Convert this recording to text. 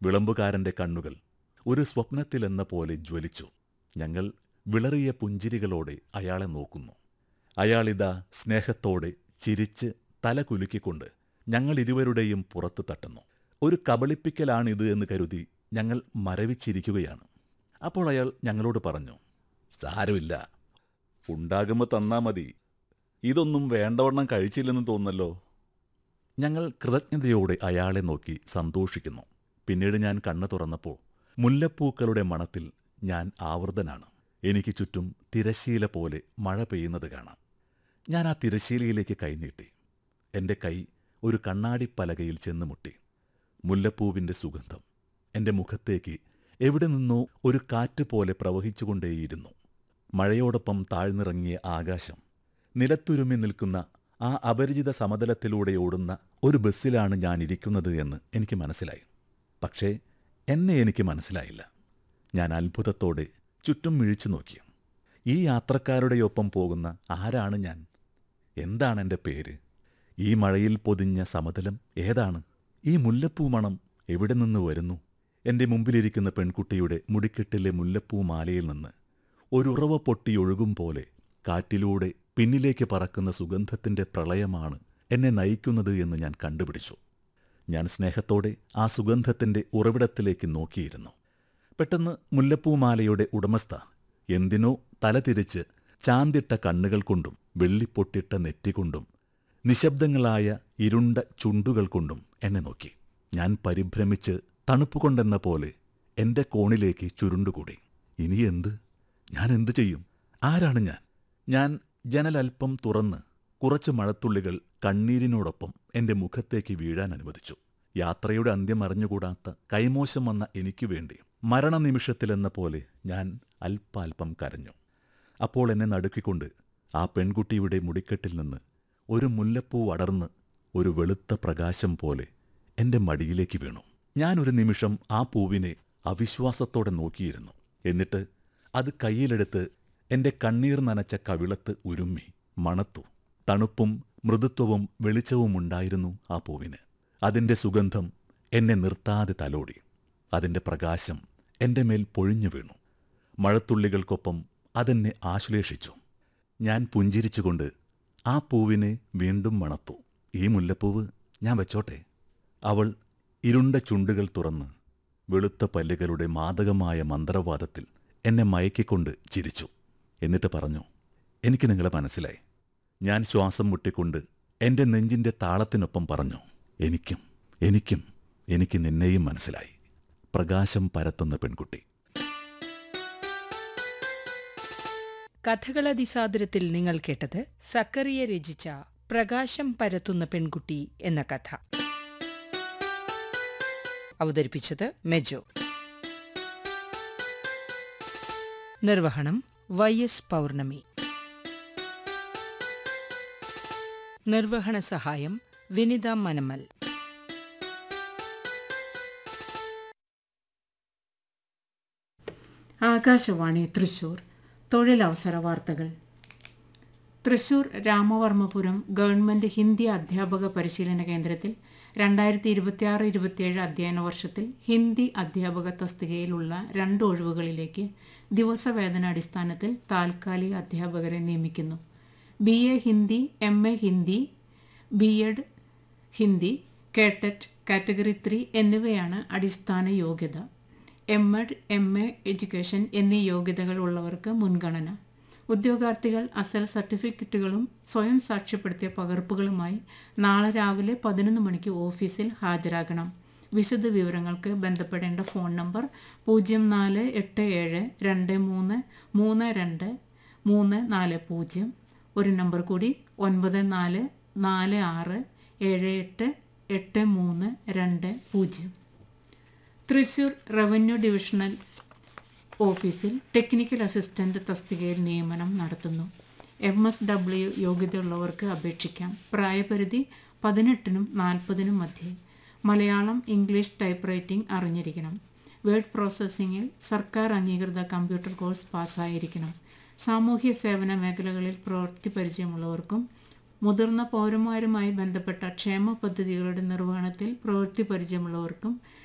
വിളമ്പുകാരന്റെ കണ്ണുകൾ ഒരു സ്വപ്നത്തിലെന്ന പോലെ ജ്വലിച്ചു ഞങ്ങൾ വിളറിയ പുഞ്ചിരികളോടെ അയാളെ നോക്കുന്നു അയാളിതാ സ്നേഹത്തോടെ ചിരിച്ച് തല കുലുക്കിക്കൊണ്ട് ഞങ്ങൾ ഇരുവരുടെയും പുറത്ത് തട്ടുന്നു ഒരു കബളിപ്പിക്കലാണിത് എന്ന് കരുതി ഞങ്ങൾ മരവിച്ചിരിക്കുകയാണ് അപ്പോൾ അയാൾ ഞങ്ങളോട് പറഞ്ഞു സാരമില്ല ഉണ്ടാകുമ്പോൾ തന്നാ മതി ഇതൊന്നും വേണ്ടവണ്ണം കഴിച്ചില്ലെന്ന് തോന്നല്ലോ ഞങ്ങൾ കൃതജ്ഞതയോടെ അയാളെ നോക്കി സന്തോഷിക്കുന്നു പിന്നീട് ഞാൻ കണ്ണു തുറന്നപ്പോൾ മുല്ലപ്പൂക്കളുടെ മണത്തിൽ ഞാൻ ആവൃതനാണ് എനിക്ക് ചുറ്റും തിരശീല പോലെ മഴ പെയ്യുന്നത് കാണാം ഞാൻ ആ തിരശീലയിലേക്ക് കൈനീട്ടി എൻ്റെ കൈ ഒരു കണ്ണാടി പലകയിൽ ചെന്ന് മുട്ടി മുല്ലപ്പൂവിൻ്റെ സുഗന്ധം എൻ്റെ മുഖത്തേക്ക് എവിടെ നിന്നോ ഒരു കാറ്റ് പോലെ പ്രവഹിച്ചുകൊണ്ടേയിരുന്നു മഴയോടൊപ്പം താഴ്ന്നിറങ്ങിയ ആകാശം നിലത്തുരുമി നിൽക്കുന്ന ആ അപരിചിത സമതലത്തിലൂടെ ഓടുന്ന ഒരു ബസ്സിലാണ് ഞാൻ ഇരിക്കുന്നത് എന്ന് എനിക്ക് മനസ്സിലായി പക്ഷേ എന്നെ എനിക്ക് മനസ്സിലായില്ല ഞാൻ അത്ഭുതത്തോടെ ചുറ്റും മിഴിച്ചു നോക്കി ഈ യാത്രക്കാരുടെയൊപ്പം പോകുന്ന ആരാണ് ഞാൻ എന്താണ് എൻ്റെ പേര് ഈ മഴയിൽ പൊതിഞ്ഞ സമതലം ഏതാണ് ഈ മുല്ലപ്പൂ മണം എവിടെ നിന്ന് വരുന്നു എൻ്റെ മുമ്പിലിരിക്കുന്ന പെൺകുട്ടിയുടെ മുടിക്കെട്ടിലെ മുല്ലപ്പൂ മാലയിൽ നിന്ന് ഒരുറവ പൊട്ടിയൊഴുകും പോലെ കാറ്റിലൂടെ പിന്നിലേക്ക് പറക്കുന്ന സുഗന്ധത്തിൻ്റെ പ്രളയമാണ് എന്നെ നയിക്കുന്നത് എന്ന് ഞാൻ കണ്ടുപിടിച്ചു ഞാൻ സ്നേഹത്തോടെ ആ സുഗന്ധത്തിൻ്റെ ഉറവിടത്തിലേക്ക് നോക്കിയിരുന്നു പെട്ടെന്ന് മുല്ലപ്പൂമാലയുടെ ഉടമസ്ഥ എന്തിനോ തലതിരിച്ച് ചാന്തിട്ട കണ്ണുകൾ കൊണ്ടും വെള്ളിപ്പൊട്ടിട്ട നെറ്റികൊണ്ടും നിശബ്ദങ്ങളായ ഇരുണ്ട ചുണ്ടുകൾ കൊണ്ടും എന്നെ നോക്കി ഞാൻ പരിഭ്രമിച്ച് തണുപ്പുകൊണ്ടെന്ന പോലെ എന്റെ കോണിലേക്ക് ചുരുണ്ടുകൂടി ഇനി എന്ത് ഞാൻ എന്തു ചെയ്യും ആരാണ് ഞാൻ ഞാൻ ജനലൽപ്പം തുറന്ന് കുറച്ച് മഴത്തുള്ളികൾ കണ്ണീരിനോടൊപ്പം എന്റെ മുഖത്തേക്ക് വീഴാൻ അനുവദിച്ചു യാത്രയുടെ അന്ത്യം അറിഞ്ഞുകൂടാത്ത കൈമോശം വന്ന എനിക്കു വേണ്ടി മരണനിമിഷത്തിലെന്ന പോലെ ഞാൻ അല്പാൽപ്പം കരഞ്ഞു അപ്പോൾ എന്നെ നടുക്കിക്കൊണ്ട് ആ പെൺകുട്ടിയുടെ മുടിക്കെട്ടിൽ നിന്ന് ഒരു മുല്ലപ്പൂ അടർന്ന് ഒരു വെളുത്ത പ്രകാശം പോലെ എന്റെ മടിയിലേക്ക് വീണു ഞാനൊരു നിമിഷം ആ പൂവിനെ അവിശ്വാസത്തോടെ നോക്കിയിരുന്നു എന്നിട്ട് അത് കയ്യിലെടുത്ത് എന്റെ കണ്ണീർ നനച്ച കവിളത്ത് ഉരുമ്മി മണത്തു തണുപ്പും മൃദുത്വവും വെളിച്ചവും ഉണ്ടായിരുന്നു ആ പൂവിന് അതിന്റെ സുഗന്ധം എന്നെ നിർത്താതെ തലോടി അതിന്റെ പ്രകാശം എന്റെ മേൽ പൊഴിഞ്ഞു വീണു മഴത്തുള്ളികൾക്കൊപ്പം അതെന്നെ ആശ്ലേഷിച്ചു ഞാൻ പുഞ്ചിരിച്ചുകൊണ്ട് ആ പൂവിനെ വീണ്ടും മണത്തു ഈ മുല്ലപ്പൂവ് ഞാൻ വെച്ചോട്ടെ അവൾ ഇരുണ്ട ചുണ്ടുകൾ തുറന്ന് വെളുത്ത പല്ലുകളുടെ മാദകമായ മന്ത്രവാദത്തിൽ എന്നെ മയക്കിക്കൊണ്ട് ചിരിച്ചു എന്നിട്ട് പറഞ്ഞു എനിക്ക് നിങ്ങളെ മനസ്സിലായി ഞാൻ ശ്വാസം മുട്ടിക്കൊണ്ട് എൻ്റെ നെഞ്ചിൻ്റെ താളത്തിനൊപ്പം പറഞ്ഞു എനിക്കും എനിക്കും എനിക്ക് നിന്നെയും മനസ്സിലായി പ്രകാശം പരത്തുന്ന പെൺകുട്ടി കഥകളതിസാദരത്തിൽ നിങ്ങൾ കേട്ടത് സക്കറിയ രചിച്ച പ്രകാശം പരത്തുന്ന പെൺകുട്ടി എന്ന കഥ അവതരിപ്പിച്ചത് മെജോ നിർവഹണം വൈ എസ് പൗർണമി നിർവഹണ സഹായം വിനിത മനമൽ ആകാശവാണി തൃശൂർ തൊഴിലവസര വാർത്തകൾ തൃശൂർ രാമവർമ്മപുരം ഗവൺമെന്റ് ഹിന്ദി അധ്യാപക പരിശീലന കേന്ദ്രത്തിൽ രണ്ടായിരത്തി ഇരുപത്തിയാറ് ഇരുപത്തിയേഴ് അധ്യയന വർഷത്തിൽ ഹിന്ദി അധ്യാപക തസ്തികയിലുള്ള രണ്ട് ഒഴിവുകളിലേക്ക് ദിവസവേതന അടിസ്ഥാനത്തിൽ താൽക്കാലിക അധ്യാപകരെ നിയമിക്കുന്നു B A Hindi M A Hindi B Ed Hindi കേട്ടറ്റ് കാറ്റഗറി ത്രീ എന്നിവയാണ് അടിസ്ഥാന യോഗ്യത M Ed M A education എന്നീ യോഗ്യതകൾ ഉള്ളവർക്ക് മുൻഗണന ഉദ്യോഗാർത്ഥികൾ അസൽ സർട്ടിഫിക്കറ്റുകളും സ്വയം സാക്ഷ്യപ്പെടുത്തിയ പകർപ്പുകളുമായി നാളെ രാവിലെ പതിനൊന്ന് മണിക്ക് ഓഫീസിൽ ഹാജരാകണം വിശദ വിവരങ്ങൾക്ക് ബന്ധപ്പെടേണ്ട ഫോൺ നമ്പർ പൂജ്യം നാല് എട്ട് ഏഴ് രണ്ട് മൂന്ന് മൂന്ന് രണ്ട് മൂന്ന് നാല് പൂജ്യം ഒരു നമ്പർ കൂടി ഒൻപത് നാല് നാല് ആറ് ഏഴ് എട്ട് എട്ട് മൂന്ന് രണ്ട് പൂജ്യം തൃശൂർ റവന്യൂ ഡിവിഷണൽ ഓഫീസിൽ ടെക്നിക്കൽ അസിസ്റ്റന്റ് തസ്തികയിൽ നിയമനം നടത്തുന്നു എം എസ് ഡബ്ല്യു യോഗ്യതയുള്ളവർക്ക് അപേക്ഷിക്കാം പ്രായപരിധി പതിനെട്ടിനും നാൽപ്പതിനും മധ്യേ മലയാളം ഇംഗ്ലീഷ് ടൈപ്പ് റൈറ്റിംഗ് അറിഞ്ഞിരിക്കണം വേർഡ് പ്രോസസ്സിംഗിൽ സർക്കാർ അംഗീകൃത കമ്പ്യൂട്ടർ കോഴ്സ് പാസ്സായിരിക്കണം സാമൂഹ്യ സേവന മേഖലകളിൽ പ്രവൃത്തി പരിചയമുള്ളവർക്കും മുതിർന്ന പൗരന്മാരുമായി ബന്ധപ്പെട്ട ക്ഷേമ പദ്ധതികളുടെ നിർവഹണത്തിൽ പ്രവൃത്തി പരിചയമുള്ളവർക്കും